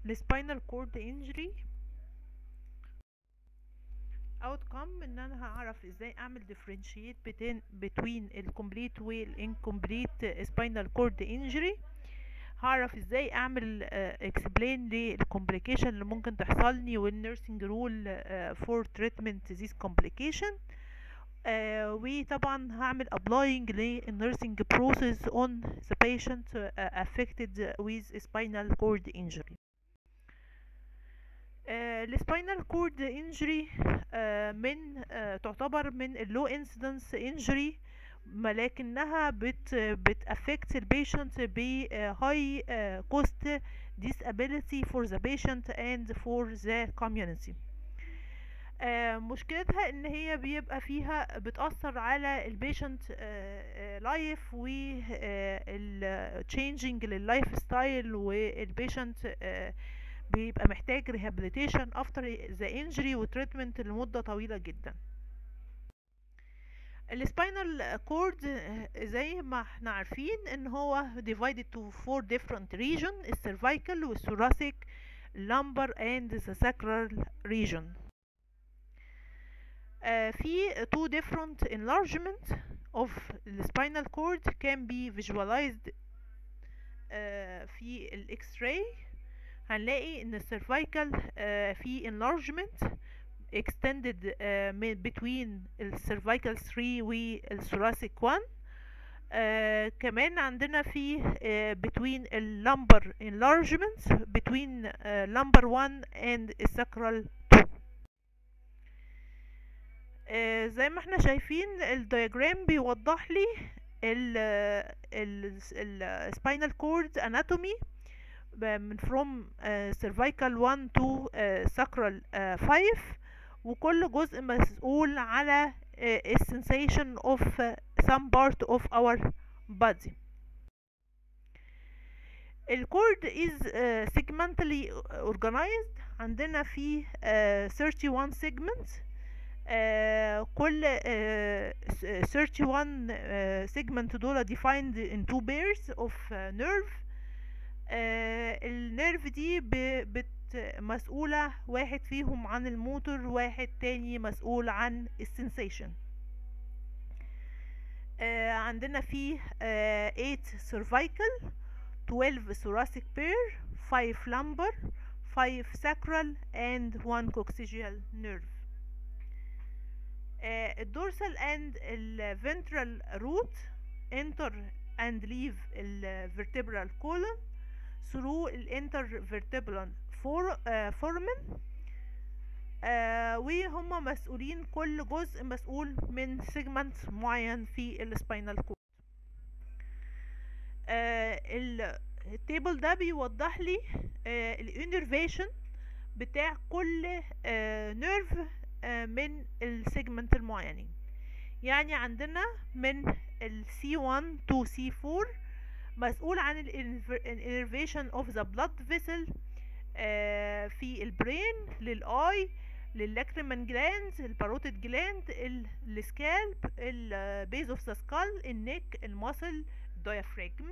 السباينال كورد انجري outcome ان انا هعرف ازاي اعمل differentiate between between الكومبليت والانكمبليت spinal cord injury هعرف ازاي اعمل uh, explain للكومبليكيشن اللي ممكن تحصلني والنيرسينج رول uh, for treatment this complication uh, وطبعا هعمل applying للنيرسينج process on the patient uh, affected with spinal cord injury السباينال كورد انجري من uh, تعتبر من اللو انسيدنس انجري ولكنها بت بتأفكت البيشنت ب هاي كوست disability for the patient and for the community uh, مشكلتها ان هي بيبقى فيها بتأثر على البيشنت لايف و التشينجينج لللايف ستايل والبيشنت بيبقى محتاج rehabilitation after the injury وتريتمنت لمدة طويلة جدا السباينال كورد زي ما احنا عارفين ان هو divided to four different region السيرفايكال والثوراسيك lumbar and the sacral region uh, في two different enlargement of the spinal cord can be visualized uh, في الاكس راي هنلاقي ان السيرفايكال في enlargement extended uh, between السيرفايكال 3 والثوراسيك 1 uh, كمان عندنا في uh, between اللمبر enlargement between uh, lumbar 1 and الساكرال 2 uh, زي ما احنا شايفين الدياجرام بيوضح لي السباينال كورد anatomy من from uh, cervical 1 to uh, sacral uh, 5 وكل جزء مسؤول على uh, sensation of uh, some part of our body الكورد is uh, segmentally organized عندنا فيه uh, 31 segments uh, كل uh, 31 uh, segment دول defined in two pairs of uh, nerve آه النيرف دي بت مسؤولة واحد فيهم عن الموتور واحد تاني مسؤول عن السنسيشن آه عندنا فيه آه 8 cervical 12 thoracic pair 5 lumbar 5 sacral and 1 coccygeal nerve آه الدورسال and الفنترال root enter and leave الvertebral column through الانترفيرتبرال فورمن آه وهم مسؤولين كل جزء مسؤول من سيجمنت معين في السباينال كورد آه التيبل ده بيوضح لي آه الانرفيشن بتاع كل آه نيرف آه من السيجمنت المعينين يعني عندنا من ال C1 to C4 مسؤول عن الانرفيشن اوف ذا بلاد فيسل في البرين للاي للاكريمان جلاند الباروتيد جلاند السكالب البيز اوف ذا سكال النك الماسل الديافراجم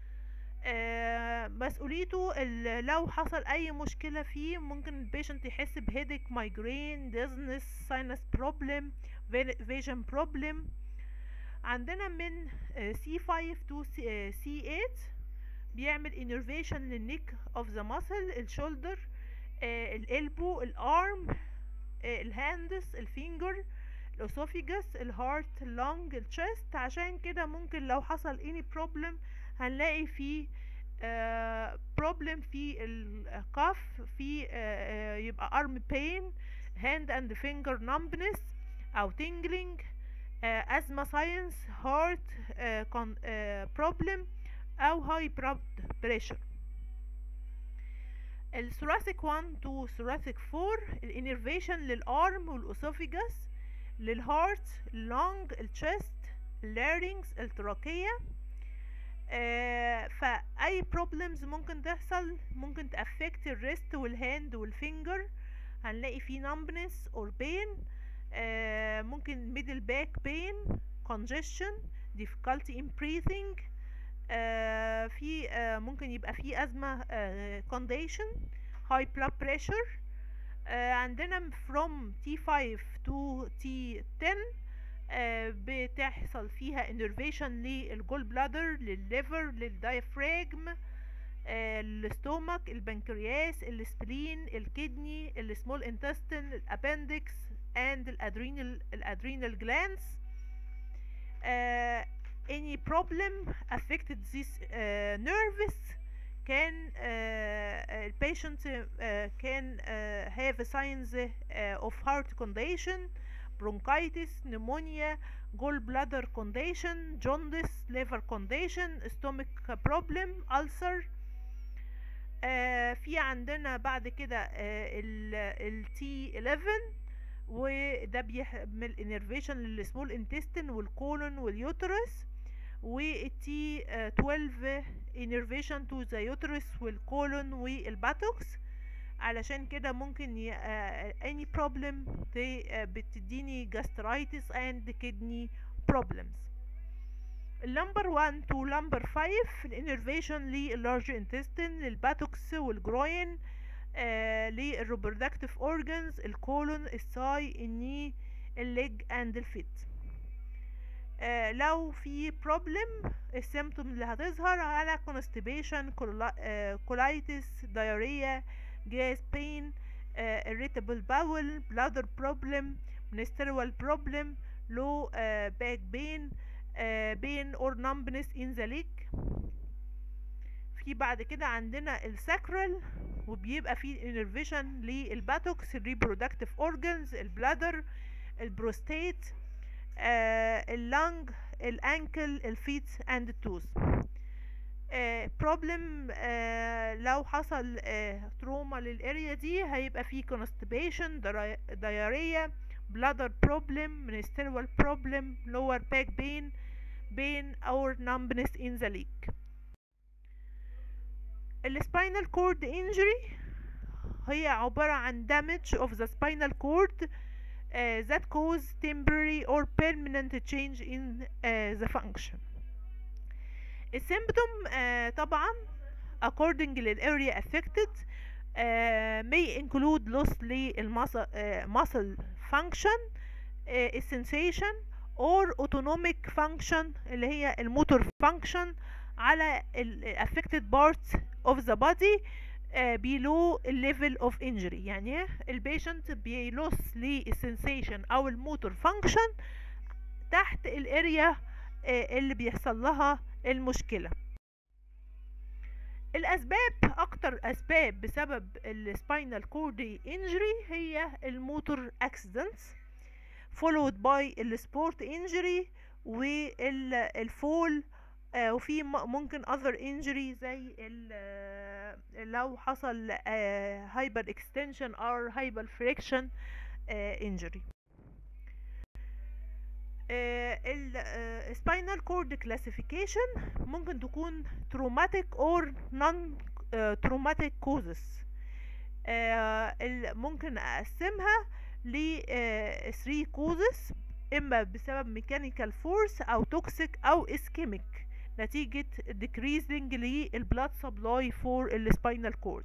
مسؤوليته لو حصل اي مشكله فيه ممكن البيشنت يحس بهيدك مايجرين ديزنس ساينس بروبلم فيجن بروبلم عندنا من C5 to C8 بيعمل innervation للنك of the muscle الشولدر الالبو الارم الهاندس الفينجر الاسوفيجس الهارت اللونج الشيست عشان كده ممكن لو حصل any problem هنلاقي في problem في الكف في يبقى arm pain hand and finger numbness او tingling asthma science heart problem او high blood pressure الثوراسيك 1 to thoracic 4 الانرفيشن للارم والاسوفيجاس للهارت اللونج الشيست اللارynx التراكية آه فأي problems ممكن تحصل ممكن تأفكت الريست والهاند والفينجر هنلاقي فيه numbness or pain آه ممكن middle back pain congestion difficulty in breathing آه في آه ممكن يبقى في أزمة آه condition high blood pressure آه، عندنا from T5 to T10 آه، بتحصل فيها innervation للجول بلادر للليفر للدايفراجم الستومك البنكرياس السبلين الكدني السمول intestine الابندكس and الادرينال الادرينال glands uh, any problem affected these uh, nerves can uh, patient uh, can uh, have signs uh, of heart condition bronchitis pneumonia gallbladder condition jaundice liver condition stomach problem ulcer آه في عندنا بعد كده آه ال T11 وده بيعمل innervation للسمول intestine والكولون واليوترس وال T12 innervation to the uterus والكولون والباتوكس علشان كده ممكن ي... آه any problem دي بتديني gastritis and kidney problems اللمبر 1 تو لمبر 5 الانرفيشن لللارج انتستين للباتوكس والجروين آه للريبرودكتيف اورجانز الكولون الساي الني الليج اند الفيت آه لو في بروبلم السيمتوم اللي هتظهر على constipation colitis diarrhea gas pain uh, irritable bowel bladder problem menstrual problem low uh, back pain بين or numbness in the leg في بعد كده عندنا الساكرال وبيبقى فيه innervation للباتوكس الريبرودكتيف اورجانز البلادر البروستيت اللنج الانكل الفيت اند التوث بروبلم لو حصل تروما للاريا دي هيبقى فيه constipation diarrhea bladder problem menstrual problem lower back pain pain or numbness in the leg السباينال كورد injury هي عبارة عن damage of the spinal cord uh, that cause temporary or permanent change in uh, the function السيمبتوم uh, طبعا according للarea affected uh, may include loss للمسل uh, muscle function uh, sensation or autonomic function اللي هي الموتور function على ال affected parts of the body uh, below level of injury يعني البيشنت بيلوس للسنسيشن او الموتور function تحت الاريا uh, اللي بيحصل لها المشكلة الاسباب اكتر اسباب بسبب السباينال كورد injury هي الموتور accidents followed by السبورت injury والفول آه وفي ممكن other injury زي لو حصل هايبر extension or hyper friction injury السباينال كورد كلاسيفيكيشن ممكن تكون traumatic or non traumatic causes ممكن اقسمها ل 3 causes اما بسبب ميكانيكال فورس او توكسيك او اسكيميك نتيجة decreasing للبلاد سبلاي فور السباينال كورد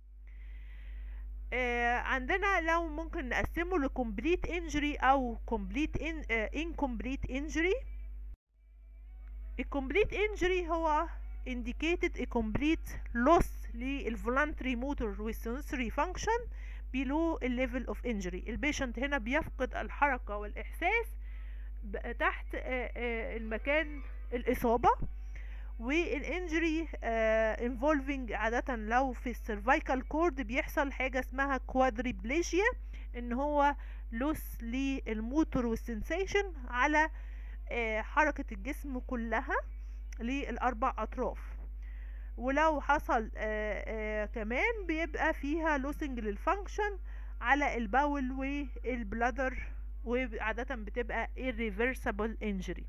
آه عندنا لو ممكن نقسمه لكمبليت انجري او كومبليت ان انكمبليت انجري الكومبليت انجري هو indicated a complete loss للvoluntary motor والsensory function below a level of injury البيشنت هنا بيفقد الحركة والإحساس تحت المكان الإصابة والانجري involving عادة لو في السيرفايكال كورد بيحصل حاجة اسمها كوادريبليجيا ان هو لوس للموتور والسنسيشن على حركة الجسم كلها للأربع أطراف ولو حصل آآ آآ كمان بيبقى فيها لوسنج للفانكشن على الباول والبلادر وعادة بتبقى irreversible injury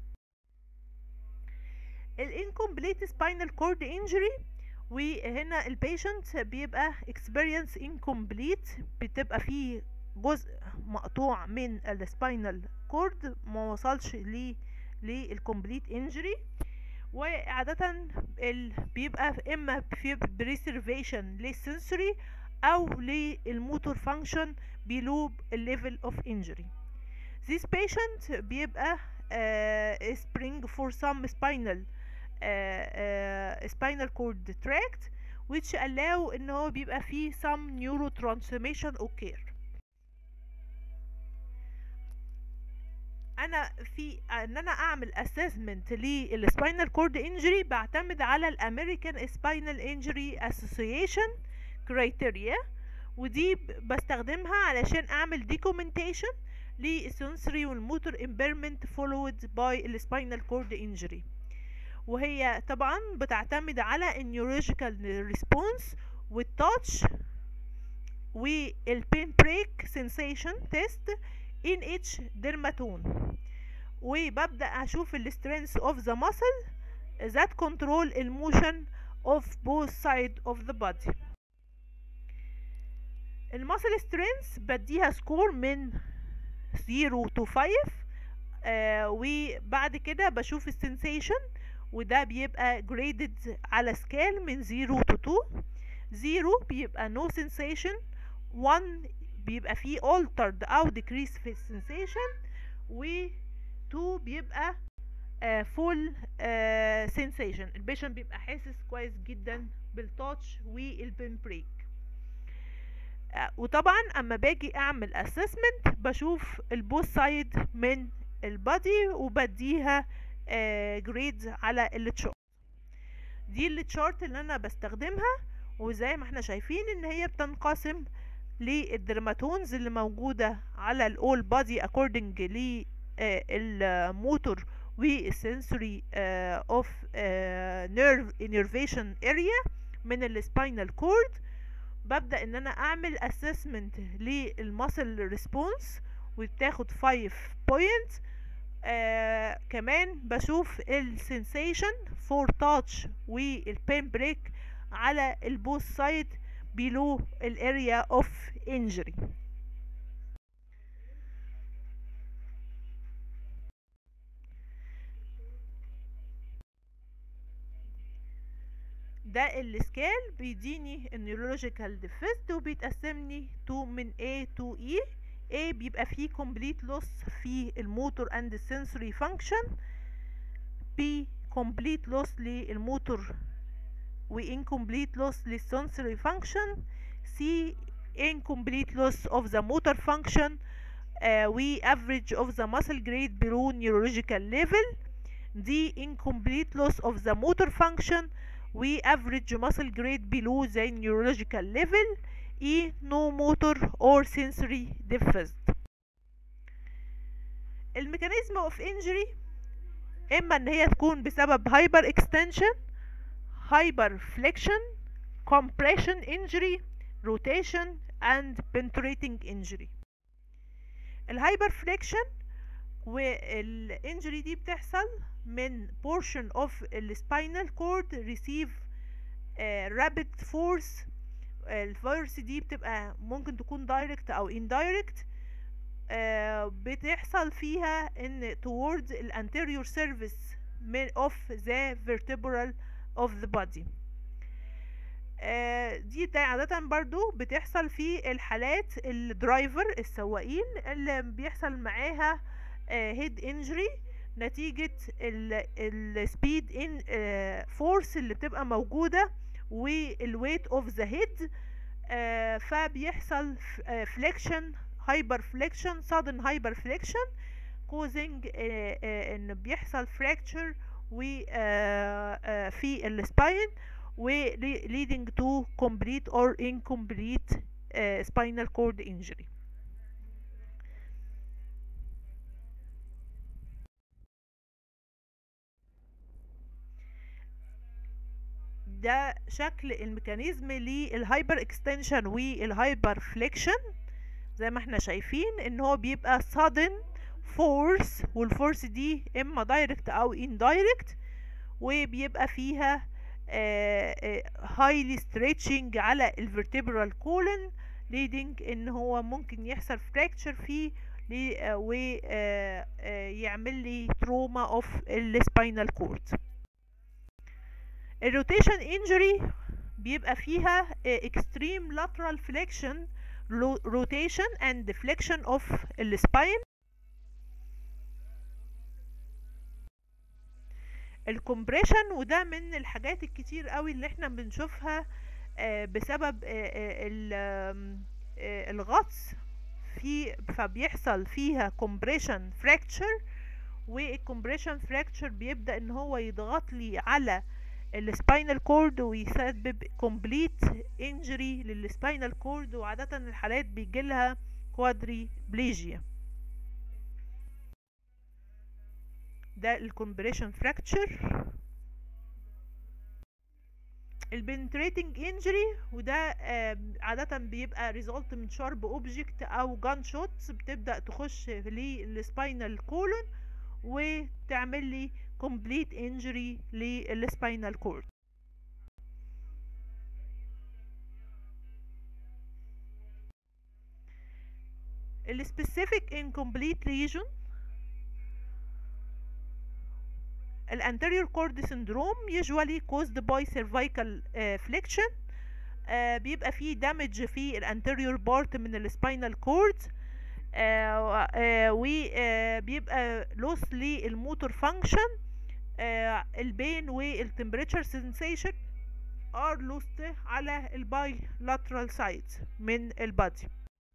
الانكمبليت spinal cord injury وهنا البيشنت بيبقى experience incomplete بتبقى فيه جزء مقطوع من السباينال كورد ما وصلش ليه للكمبليت انجري وعادة ال... بيبقى اما في بريسرفيشن للسنسوري او للموتور فانكشن below الليفل of injury this patient بيبقى uh, spring for some spinal uh, uh, spinal cord tract which allow ان هو بيبقى فيه some neurotransformation occur انا في ان انا اعمل assessment للspinal cord injury بعتمد على الامريكان spinal injury association criteria ودي بستخدمها علشان اعمل documentation للسنسوري والموتور impairment followed by الspinal cord injury وهي طبعا بتعتمد على النيورولوجيكال ريسبونس والتاتش والبين بريك سensation تيست in each dermatome وببدأ أشوف ال strength of the muscle that control the motion of both side of the body المسل strength بديها سكور من 0 to 5 آه وبعد كده بشوف السنسيشن وده بيبقى graded على سكيل من 0 to 2 0 بيبقى no sensation 1 بيبقى فيه altered أو decrease في السنسيشن و 2 بيبقى uh, full uh, sensation البيشنت بيبقى حاسس كويس جدا بالتاتش والبين بريك uh, وطبعا اما باجي اعمل assessment بشوف البوث سايد من البادي وبديها جريدز على التشارت دي التشارت اللي انا بستخدمها وزي ما احنا شايفين ان هي بتنقسم للدرماتونز اللي موجودة على الاول بادي according للموتور والسنسوري اوف نيرف innervation area من السباينال كورد ببدأ ان انا اعمل assessment للمسل ريسبونس وبتاخد 5 points آه كمان بشوف السنسيشن فور تاتش والبين بريك على البوث سايد below الاريا اوف انجري ده السكيل بيديني النيورولوجيكال ديفيست وبيتقسمني تو من A to E A بيبقى فيه complete loss في الموتور and sensory function B complete loss للموتور و incomplete loss للsensory function C incomplete loss of the motor function uh, و average of the muscle grade below neurological level D incomplete loss of the motor function و average muscle grade below the neurological level E no motor or sensory deficit الميكانيزم اوف انجري اما ان هي تكون بسبب هايبر اكستنشن هايبر فليكشن compression injury rotation and penetrating injury الهايبر فليكشن والانجري دي بتحصل من portion of السباينال cord receive uh, rapid force الفيروس دي بتبقى ممكن تكون دايركت او indirect آه بتحصل فيها ان towards ال anterior surface of the vertebral of the body آه دي عادة برضو بتحصل في الحالات الدرايفر السواقين اللي بيحصل معاها هيد آه انجري نتيجة السبيد ان فورس اللي بتبقى موجودة والويت اوف ذا هيد فبيحصل فليكشن هايبر فليكشن sudden هايبر فليكشن causing ان بيحصل fracture و في السباين و leading to complete or incomplete spinal cord injury ده شكل الميكانيزم للهايبر اكستنشن والهايبر فليكشن زي ما احنا شايفين ان هو بيبقى sudden force والفورس دي اما دايركت او indirect وبيبقى فيها highly stretching على الفرتبرال colon leading ان هو ممكن يحصل fracture فيه ويعمل لي تروما اوف السباينال كورد الروتيشن انجري بيبقى فيها extreme lateral flexion rotation and deflection of السباين الكمبريشن وده من الحاجات الكتير قوي اللي احنا بنشوفها بسبب الغطس في فبيحصل فيها كومبريشن فراكتشر والكومبريشن فراكتشر بيبدا ان هو يضغط لي على السباينال كورد ويسبب كومبليت انجري للسباينال كورد وعاده الحالات بيجي لها كوادري بليجيا ده الكومبريشن فراكتشر البنتريتنج انجري وده عادة بيبقى ريزولت من شارب اوبجكت او جان شوتس بتبدأ تخش للسباينال كولون وتعمل لي كومبليت انجري للسباينال كورد السبيسيفيك incomplete lesion الانتيريور كورد سندروم usually caused by cervical uh, flexion uh, بيبقى فيه damage في الانتيريور بارت من السباينال كورد وبيبقى لوس للموتور فانكشن البين والتمبريتشر سensation are lost على الباي lateral sides من البادي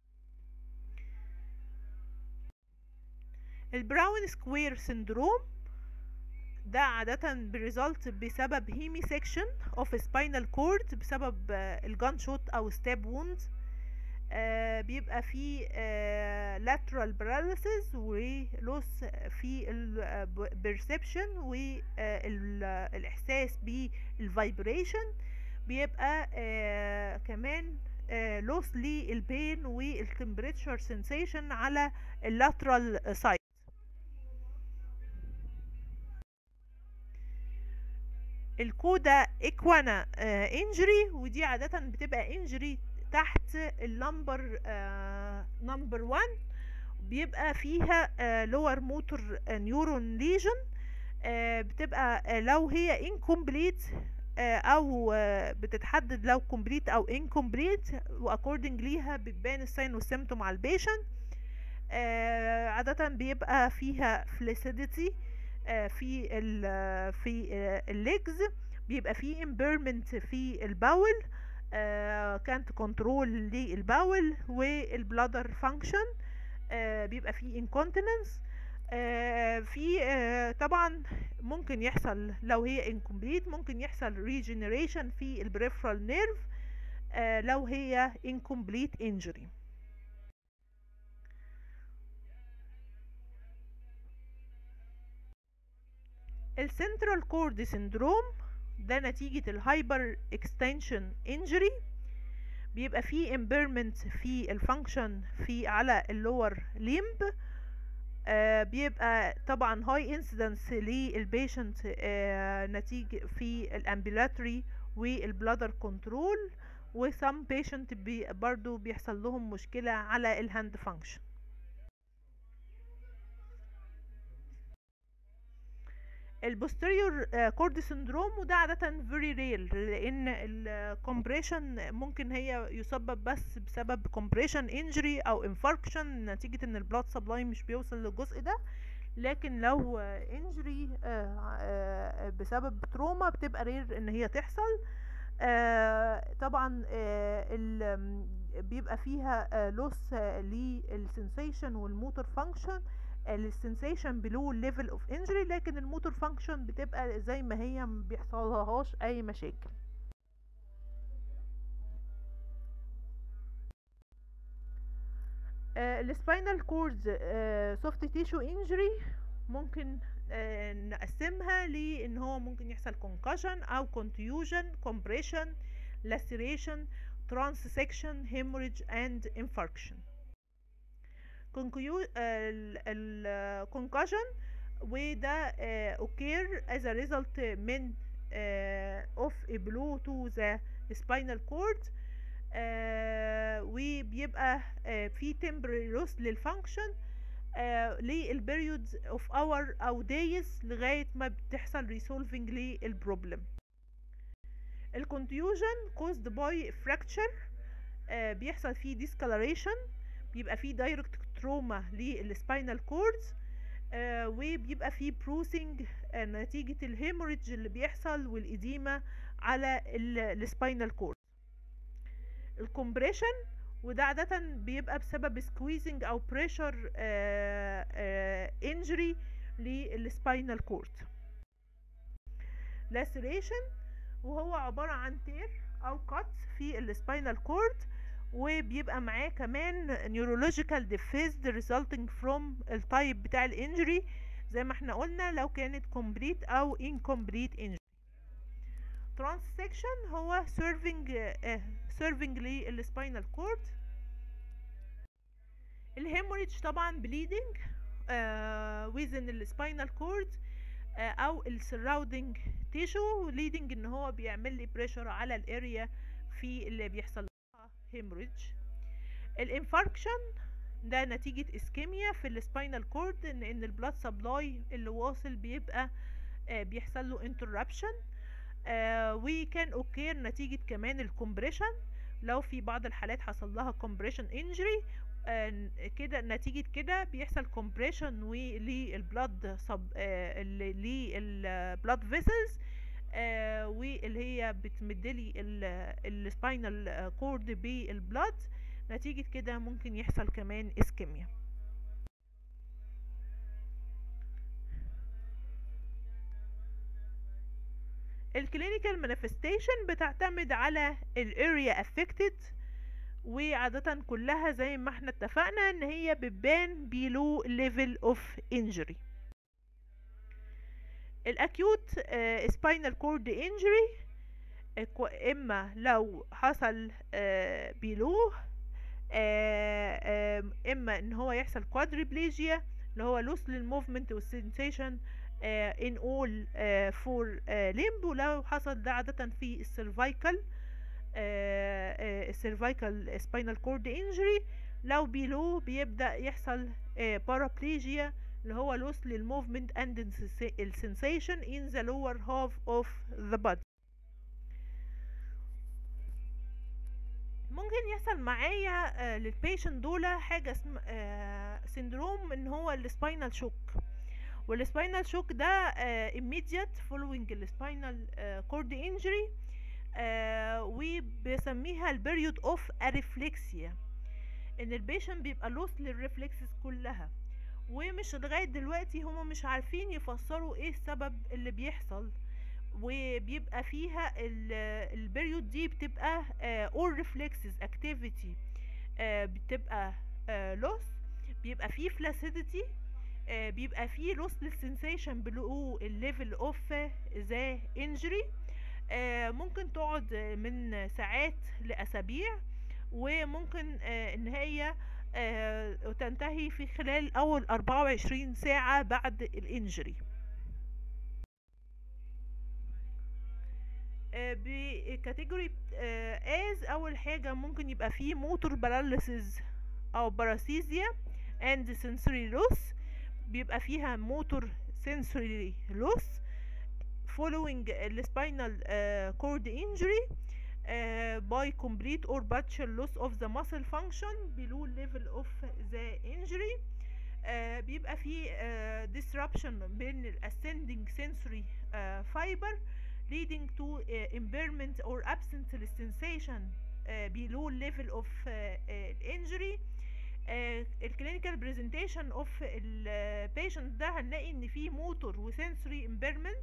البراون سكوير سندروم ده عادة بريزلت بسبب هيمي سيكشن اوف سباينال كورد بسبب الجان شوت او ستاب ووند بيبقى فيه lateral paralysis ولوس في البرسبشن والاحساس بالفايبريشن بيبقى كمان لوس للبين والتمبريتشر سensation على اللاترال سايد الكودا اكوانا انجري ودي عادة بتبقى انجري تحت اللمبر نمبر 1 بيبقى فيها لور موتور نيورون ليجن بتبقى لو هي incomplete او بتتحدد لو complete او incomplete واكوردنج ليها بتبان الساين والسيمتوم على البيشنت عادة بيبقى فيها فلاسيديتي في ال في الليجز بيبقى فيه امبيرمنت في الباول كانت كنترول للباول والبلادر فانكشن بيبقى فيه انكونتيننس في طبعا ممكن يحصل لو هي incomplete ممكن يحصل regeneration في البريفرال نيرف لو هي incomplete injury السنترال كورد سندروم ده نتيجة الهايبر اكستنشن انجري بيبقى فيه impairment في الفانكشن في على اللور ليمب آه بيبقى طبعا هاي انسيدنس للبيشنت آه نتيجة في الامبيلاتري والبلادر كنترول وسام بيشنت بي برضو بيحصل لهم مشكلة على الهاند فانكشن البوستيريور كورد سندروم وده عادة very rare لأن الكومبريشن ممكن هي يسبب بس بسبب compression injury أو infarction نتيجة إن البلاد سبلاي مش بيوصل للجزء ده لكن لو injury بسبب تروما بتبقى رير إن هي تحصل طبعا بيبقى فيها لوس للسنسيشن والموتور فانكشن السنسيشن بلو ليفل اوف انجري لكن الموتور فانكشن بتبقى زي ما هي ما بيحصلهاش اي مشاكل السباينال كورد سوفت تيشو انجري ممكن آه نقسمها لان هو ممكن يحصل concussion او contusion compression laceration transection hemorrhage and infarction الكونكشن وده occur as a result من of a blow to the spinal cord وبيبقى في temporary loss للفانكشن للبريودز of hour او days لغاية ما بتحصل resolving للبروبلم الكونتيوجن caused by fracture آه بيحصل فيه discoloration بيبقى فيه direct trauma للسباينال كوردز آه وبيبقى فيه بروسنج آه نتيجة الهيموريدج اللي بيحصل والإديمة على السباينال كورد الكومبريشن وده عادة بيبقى بسبب سكويزنج أو بريشر انجري للسباينال كورد laceration وهو عبارة عن تير أو cut في السباينال كورد وبيبقى معاه كمان neurological deficit resulting from التايب بتاع الانجري زي ما احنا قلنا لو كانت complete او incomplete injury transection هو serving uh, serving للسباينال كورد الهيموريدج طبعا bleeding uh, within السباينال كورد uh, او السراوندينج تيشو leading ان هو بيعمل لي بريشر على الاريا في اللي بيحصل هيموريدج الانفاركشن ده نتيجة اسكيميا في السباينال كورد ان ان البلاد سبلاي اللي واصل بيبقى آه بيحصل له انتربشن وكان اوكير نتيجة كمان الكومبريشن لو في بعض الحالات حصل لها كومبريشن انجري آه كده نتيجة كده بيحصل كومبريشن للبلاد سب للبلاد فيسلز آه واللي هي بتمدلي السباينال كورد بالبلاد نتيجة كده ممكن يحصل كمان اسكيميا الكلينيكال مانيفستيشن بتعتمد على الاريا افكتد وعادة كلها زي ما احنا اتفقنا ان هي بتبان below level of injury الاكيوت سباينال كورد انجري اما لو حصل بيلو اما ان هو يحصل كوادريبليجيا اللي هو لوس للموفمنت والسنسيشن ان اول فور ليمب ولو حصل ده عادة في السيرفايكال السيرفايكال سباينال كورد انجري لو بيلو بيبدأ يحصل بارابليجيا اللي هو loss للmovement and sensation in the lower half of the body ممكن يحصل معايا للبيشنت دول حاجة اسم سندروم ان هو السباينال شوك والسباينال شوك ده immediate following السباينال cord injury وبيسميها البريود اوف اريفلكسيا ان البيشنت بيبقى لوس للريفلكسز كلها ومش لغاية دلوقتي هما مش عارفين يفسروا ايه السبب اللي بيحصل وبيبقى فيها البريود دي بتبقى all reflexes activity بتبقى loss بيبقى فيه flaccidity بيبقى فيه loss للسنسيشن below الليفل اوف ذا injury ممكن تقعد من ساعات لأسابيع وممكن ان هي وتنتهي في خلال أول 24 ساعة بعد الإنجري بكاتيجوري از أول حاجة ممكن يبقى فيه موتور باراليسيس أو باراسيزيا and sensory loss بيبقى فيها موتور sensory loss following the spinal uh, cord injury uh, by complete or partial loss of the muscle function below level of the injury uh, بيبقى في uh, disruption بين ال ascending sensory uh, fiber leading to uh, impairment or absent sensation uh, below level of uh, uh, injury الكلينيكال برزنتيشن اوف البيشنت ده هنلاقي ان في موتور وسنسوري امبيرمنت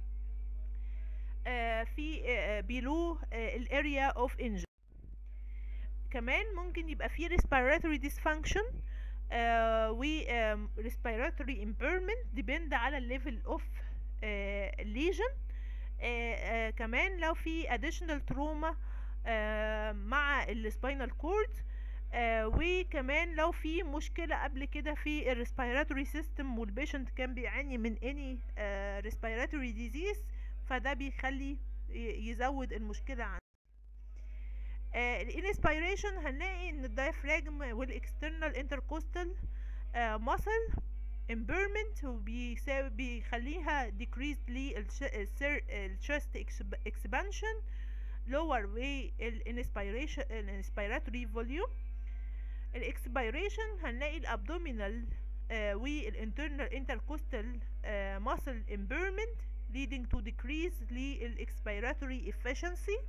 في بيلو الاريا اوف انجري كمان ممكن يبقى في respiratory dysfunction و respiratory impairment depend على الليفل اوف lesion كمان لو في additional trauma مع السباينال كورد وكمان لو في مشكلة قبل كده في الريسبيراتوري سيستم والبيشنت كان بيعاني من اني respiratory disease فده بيخلي يزود المشكلة عنده الانسبيريشن هنلاقي ان الدايفراجم والاكسترنال انتركوستال ماسل impairment وبيساوي بيخليها decreased للchest expansion lower والانسبيريشن الانسبيراتوري فوليوم الاكسبيريشن هنلاقي الابدومينال والانترنال intercostal uh, muscle impairment leading to decrease للاكسبيراتوري efficiency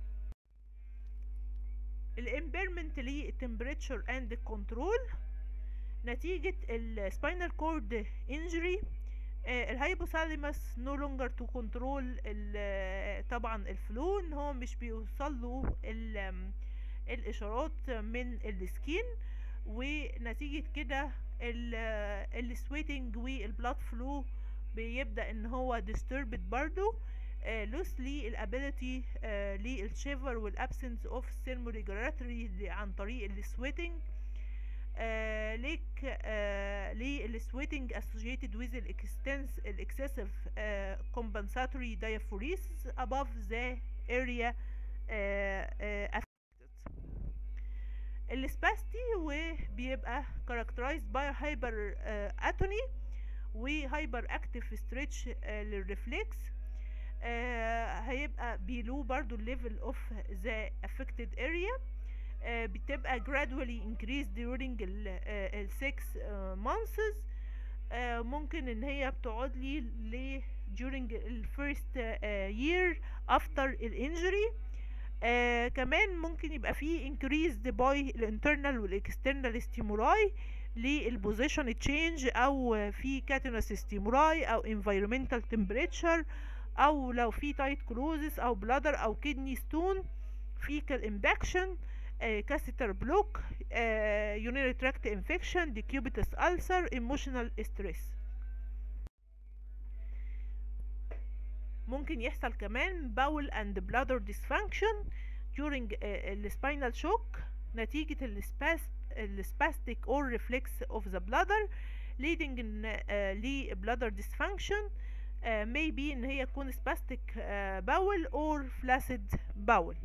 الامبيرمنت للتمبريتشر اند كنترول نتيجة السباينال كورد انجري الهايبوثالاموس نو لونجر تو كنترول طبعا الفلو ان هو مش بيوصل له الاشارات من السكين ونتيجة كده السويتنج والبلاد فلو بيبدأ ان هو disturbed برضو لوس للابيليتي للشيفر والابسنس اوف thermoregulatory عن طريق السويتنج ليك للسويتنج associated with the excessive uh, compensatory diaphoresis above the area uh, uh, affected السباستي وبيبقى characterized by hyper uh, atony وهايبر اكتف ستريتش للريفلكس هيبقى بيلو برضو الليفل اوف ذا affected area uh, بتبقى gradually increased during ال 6 months uh, ممكن ان هي بتقعد لي ل during ال first uh, year after الانجري uh, كمان ممكن يبقى فيه increased by الانترنال والاكسترنال stimuli للبوزيشن تشينج او في كاتينوس ستيمولاي او environmental temperature او لو في تايت كلوزس او بلادر او كدني ستون fecal impaction كاستر بلوك urinary tract infection decubitus ulcer emotional stress ممكن يحصل كمان bowel and bladder dysfunction during uh, spinal shock نتيجة السباست السباستيك or reflex of the bladder leading in uh, ل bladder dysfunction uh, maybe ان هي تكون spastic uh, bowel or flaccid bowel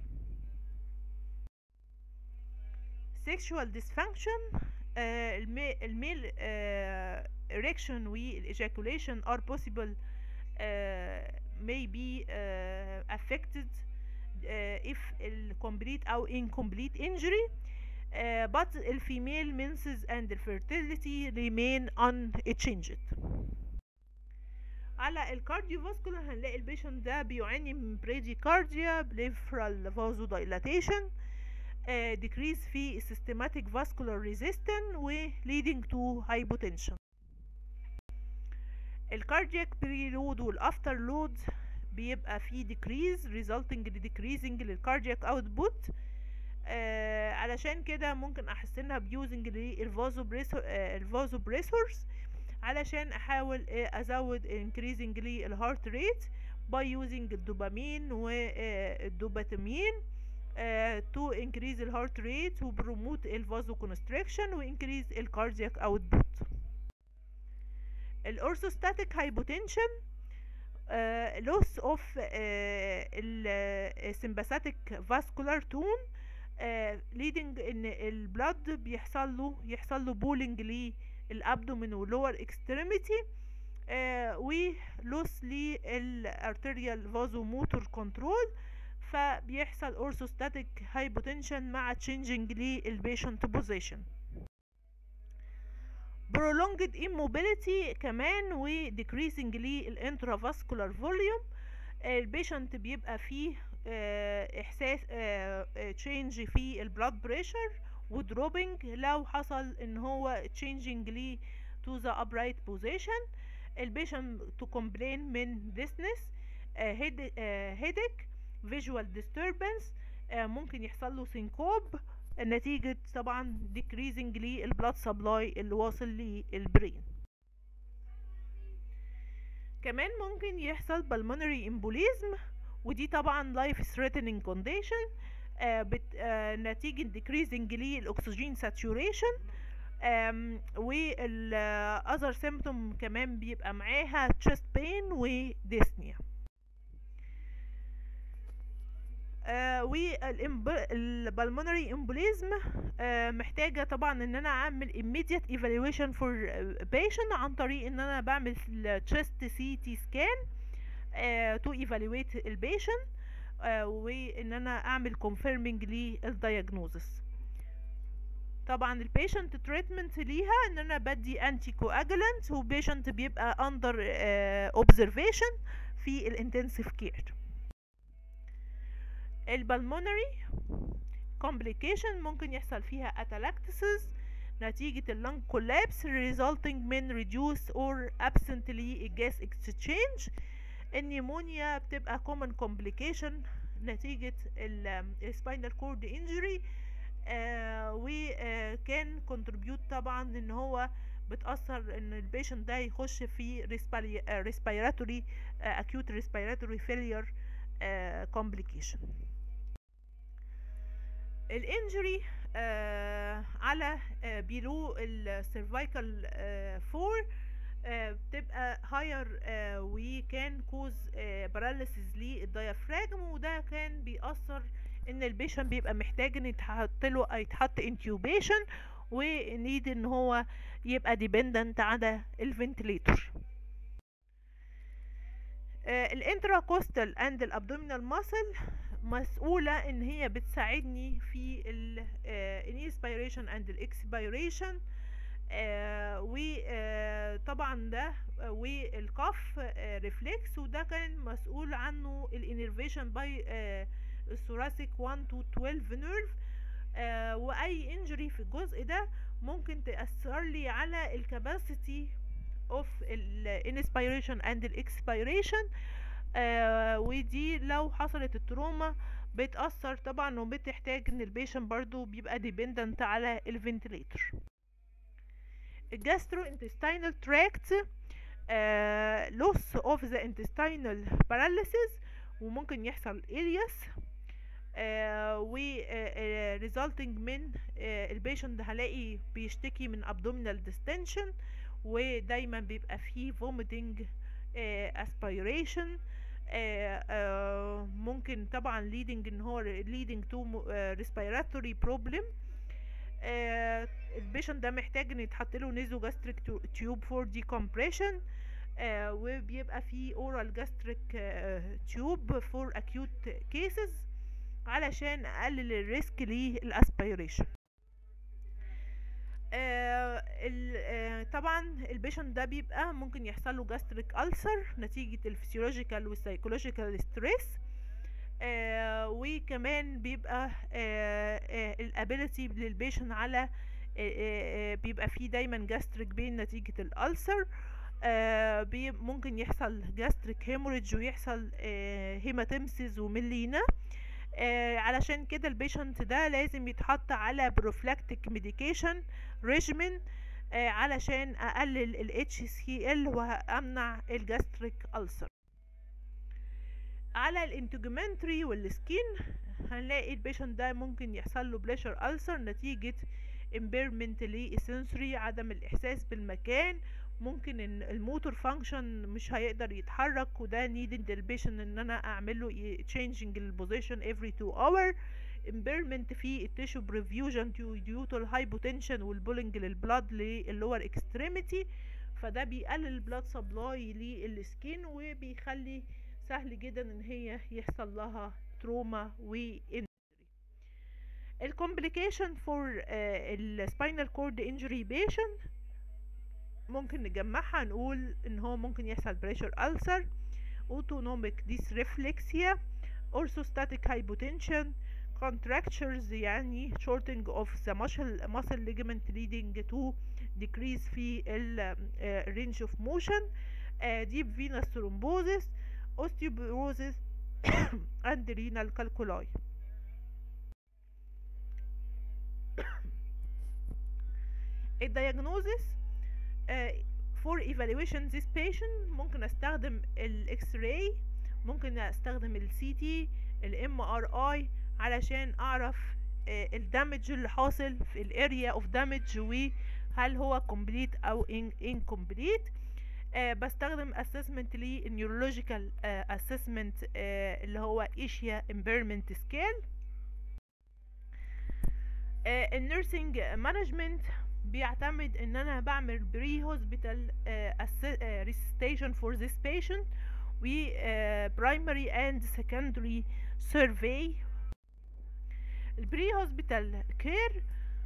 sexual dysfunction uh, الميل uh, erection والاجاculation are possible uh, may be uh, affected uh, if complete أو incomplete injury uh, but الفيميل menses and fertility remain unchanged على الكارديوفاسكولار هنلاقي البيشنت ده بيعاني من بريديكارديا بريفرال vasodilation uh, decrease في systematic vascular resistance و leading to hypotension الكاردياك بريلود والافتر لود بيبقى فيه decrease resulting in decreasing للكاردياك output آه علشان كده ممكن احسنها بيوزنج للفازوبريسورز علشان احاول ازود increasing للهارت ريت by using الدوبامين والدوباتامين uh, to increase الهارت ريت وبروموت الفازو كونستريكشن وانكريز الكاردياك اوتبوت الاورثوستاتيك هايبوتنشن loss of السمباثيك فاسكولار تون leading ان البلد بيحصل له يحصل له بولينج للابدومين واللور اكستريميتي ولوس للارتريال فازو موتور كنترول فبيحصل اورثوستاتيك هايبوتنشن مع تشينجينج للبيشنت بوزيشن prolonged immobility كمان و decreasing للانترافاسكولار فوليوم البيشنت بيبقى فيه اه احساس تشينج اه في البلاد بريشر ودروبنج لو حصل ان هو changing لي to the upright position البيشنت to complain من dizziness head headache visual disturbance ممكن يحصل له syncope نتيجة طبعا decreasing للبلاد سبلاي اللي واصل للبرين كمان ممكن يحصل pulmonary embolism ودي طبعا life threatening condition آه بت آه نتيجة decreasing للأكسجين saturation وال other symptom كمان بيبقى معاها chest pain و dyspnea آه والبلمونري امبوليزم آه محتاجة طبعا ان انا اعمل immediate evaluation for patient عن طريق ان انا بعمل chest CT scan آه to evaluate البيشنت آه وان انا اعمل confirming للدياجنوزس طبعا البيشنت تريتمنت ليها ان انا بدي انتي كواجلانت وبيشنت بيبقى اندر اوبزرفيشن في الانتنسيف كير البلمونري complication ممكن يحصل فيها اتالاكتسز نتيجة اللنج كولابس resulting من reduced or absently gas exchange النيمونيا بتبقى common complication نتيجة السباينال كورد injury آه وكان contribute طبعا ان هو بتأثر ان البيشنت ده يخش في respiratory uh, acute respiratory failure uh, complication الانجري آه على آه بيلو السيرفايكال آه فور آه بتبقى هاير آه وكان كوز آه باراليسيس للديافراجم وده كان بيأثر ان البيشن بيبقى محتاج ان يتحط له يتحط انتيوبيشن ونيد ان هو يبقى ديبندنت على الفنتليتور آه الانتراكوستال اند الابدومينال ماسل مسؤولة ان هي بتساعدني في الانسبيريشن اند الاكسبيريشن وطبعا ده والكف ريفلكس وده كان مسؤول عنه الانرفيشن باي الثوراسيك 1 to 12 نيرف واي انجري في الجزء ده ممكن تأثر لي على الكاباسيتي اوف الانسبيريشن اند الاكسبيريشن آه ودي لو حصلت التروما بتأثر طبعا وبتحتاج ان البيشن برضو بيبقى ديبندنت على الفنتليتر الجاسترو intestinal tract آه loss of the intestinal paralysis وممكن يحصل إلياس آه و آه resulting من آه البيشنت هلاقي بيشتكي من abdominal distension ودايما بيبقى فيه vomiting آه aspiration آه آه ممكن طبعا leading ان هو leading to uh, respiratory problem آه البيشنت ده محتاج ان يتحط له نيزو جاستريك تيوب فور decompression آه وبيبقى فيه oral gastric تيوب فور acute cases علشان اقلل الريسك للاسبيريشن آه آه طبعا البيشنت ده بيبقى ممكن يحصل له جاستريك ألسر نتيجة الفسيولوجيكال والسايكولوجيكال ستريس آه وكمان بيبقى الابيليتي للبيشنت على بيبقى فيه دايما جاستريك بين نتيجة الألسر ممكن يحصل جاستريك هيموريدج ويحصل هيماتيمسيس وميلينا آه علشان كده البيشنت ده لازم يتحط على بروفلاكتيك ميديكيشن ريجيمين آه علشان اقلل ال HCl وامنع الجاستريك ألسر على الانتجمنتري والسكين هنلاقي البيشنت ده ممكن يحصل له بليشر ألسر نتيجة impairment للسنسوري عدم الإحساس بالمكان ممكن ان الموتور فانكشن مش هيقدر يتحرك وده نيد البيشن ان انا اعمل له changing البوزيشن every 2 hour impairment في التيشو بريفيوجن due to الهايبوتنشن والبولينج للبلاد للور اكستريميتي فده بيقلل البلاد سبلاي للسكين وبيخلي سهل جدا ان هي يحصل لها تروما و الكومبليكيشن فور السباينال كورد انجري بيشنت ممكن نجمعها نقول ان هو ممكن يحصل بريشر ألسر autonomic dysreflexia orthostatic hypotension contractures يعني shortening of the muscle, muscle ligament leading to decrease في ال uh, range of motion uh, deep venous thrombosis osteoporosis and renal calculi الدياجنوزس for evaluation this patient ممكن استخدم الاكس راي ممكن استخدم السي تي الام ار اي علشان اعرف الدمج اللي حاصل في الاريا اوف دامج وهل هو complete او incomplete آه بستخدم assessment للنيورولوجيكال آه assessment آه اللي هو ايشيا impairment scale آه النيرسينج مانجمنت بيعتمد ان انا بعمل بري هوسبيتال ريسيتيشن فور ذيس بيشنت و primary and secondary survey البري هوسبيتال كير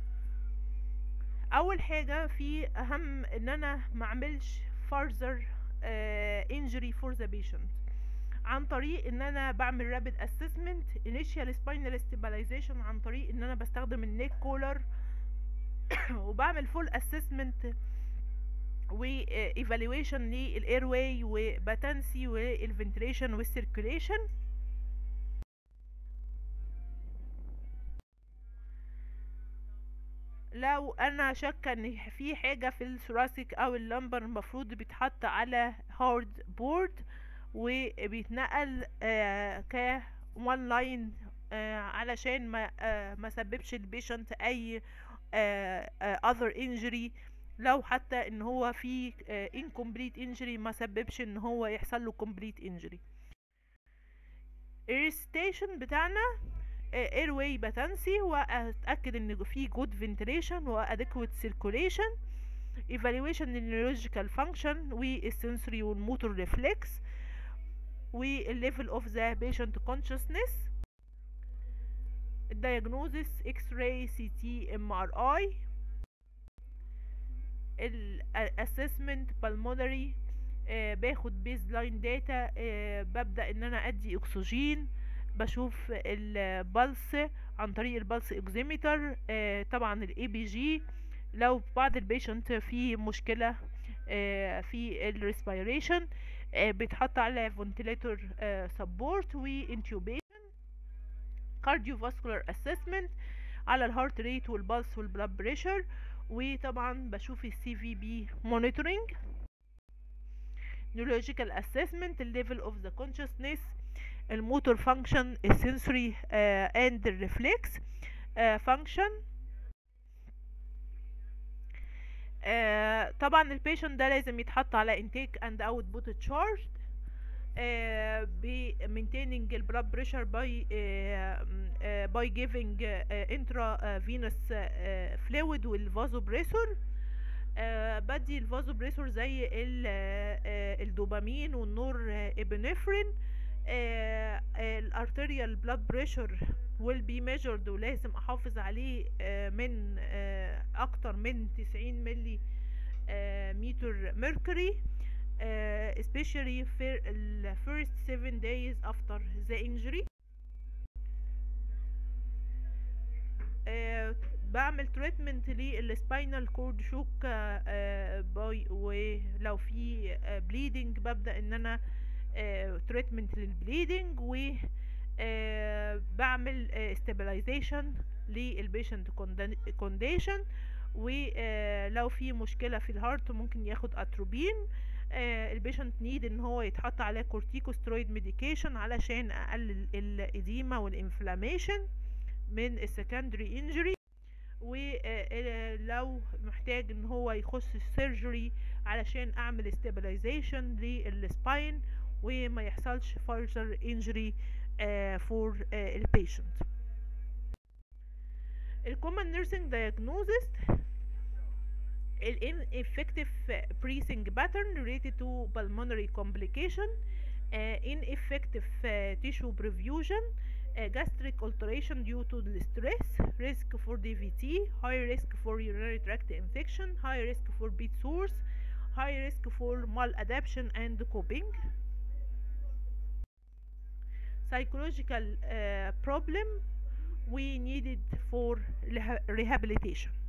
اول حاجه في اهم ان انا ما اعملش further uh, injury for the patient عن طريق ان انا بعمل rapid assessment initial spinal stabilization عن طريق ان انا بستخدم النيك كولر وبعمل full assessment و evaluation للاير واي وباتنسي والفنتريشن والسيركوليشن لو انا شاكه ان في حاجه في الثوراسيك او اللمبر المفروض بيتحط على هارد بورد وبيتنقل آه ك وان لاين آه علشان ما آه ما سببش البيشنت اي اذر انجري لو حتى ان هو في incomplete injury ما سببش ان هو يحصل له complete injury الريستيشن بتاعنا اير واي باتنسي واتاكد ان في جود فنتريشن وادكويت سيركوليشن evaluation neurological function والسنسوري والموتور ريفلكس والليفل اوف ذا patient consciousness الدياجنوزس اكس راي سي تي ام ار اي الاسسمنت بالمونري باخد بيز لاين داتا ببدا ان انا ادي اكسجين بشوف البلس عن طريق البلس اكزيمتر آه طبعا الاي بي جي لو بعض البيشنت في مشكله آه في الريسبيريشن آه بيتحط على فنتيلاتور سبورت وانتوبيشن كارديوفاسكولار اسسمنت على الهارت ريت والبلس والبلاد بريشر وطبعا بشوف السي في بي مونيتورنج neurological assessment level of the consciousness الموتور فانكشن السنسوري اند الريفلكس فانكشن طبعا البيشنت ده لازم يتحط على intake and output charge uh, be maintaining the blood pressure by uh, uh, by giving uh, intravenous uh, fluid والفازوبريسور uh, بدي الفازوبريسور زي ال, uh, الدوبامين والنور ابنفرين الارتريال بلاد بريشر will be measured ولازم احافظ عليه uh, من uh, اكتر من 90 ملي متر ميركوري uh, especially for the first 7 days after the injury uh, بعمل تريتمنت للسباينال كورد شوك باي ولو في بليدنج ببدا ان انا تريتمنت للبليدنج و بعمل استابلايزيشن للبيشنت كونديشن ولو في مشكله في الهارت ممكن ياخد اتروبين البيشنت نيد ان هو يتحط عليه كورتيكوسترويد ميديكيشن علشان اقلل الاديمه والانفلاميشن من السكندري انجري ولو محتاج ان هو يخش السيرجري علشان اعمل استابلايزيشن للسباين وما يحصلش further injury uh, for uh, البيشنت الcommon nursing diagnosis ال ineffective breathing pattern related to pulmonary complication uh, ineffective uh, tissue perfusion uh, gastric alteration due to the stress risk for DVT high risk for urinary tract infection high risk for beat sores high risk for maladaptation and coping psychological uh, problem we needed for rehabilitation